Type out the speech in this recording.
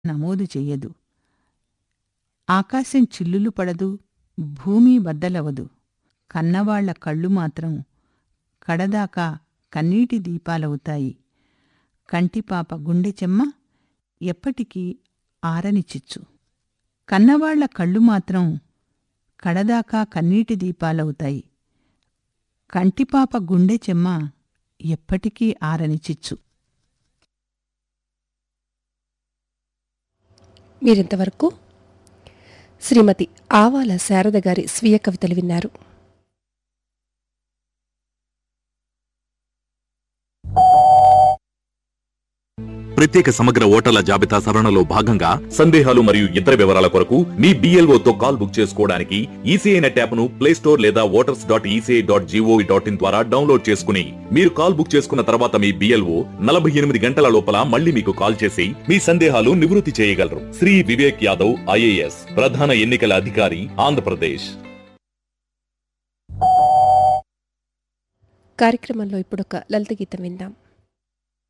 నమోదు చెయ్యదు ఆకాశం చిల్లులు పడదు భూమి బద్దలవదు కన్నవాళ్ల కళ్ళు మాత్రం కడదాకా కన్నీటి దీపాలవుతాయి కంటిపాప గుండె చెమ్మ ఎప్పటికీ ఆరని చిచ్చు కన్నవాళ్ల కళ్ళు మాత్రం కడదాకా కన్నీటి దీపాలవుతాయి కంటిపాప గుండె చెమ్మ ఎప్పటికీ ఆరని చిచ్చు మీరింతవరకు శ్రీమతి ఆవాల శారద గారి స్వీయ కవితలు విన్నారు ప్రత్యేక సమగ్ర ఓటర్ల జాబితా సవరణలో భాగంగా సందేహాలు మరియు ఇతర వివరాల కొరకు మీ BLO తో కాల్ బుక్ చేసుకోవడానికి ఈసీఐ నెట్ యాప్ ను ప్లే స్టోర్ లేదా voters dot ECI dot gov dot in ద్వారా డౌన్లోడ్ చేసుకుని మీరు కాల్ బుక్ చేసుకున్న తర్వాత మీ బిఎల్ఓ నలభై ఎనిమిది గంటల లోపల మళ్ళీ మీకు కాల్ చేసి మీ సందేహాలు నివృత్తి చేయగలరు శ్రీ వివేక్ యాదవ్ ఐఏఎస్ ప్రధాన ఎన్నికల అధికారి ఆంధ్రప్రదేశ్ కార్యక్రమంలో ఇప్పుడు ఒక లలిత గీతం విందాం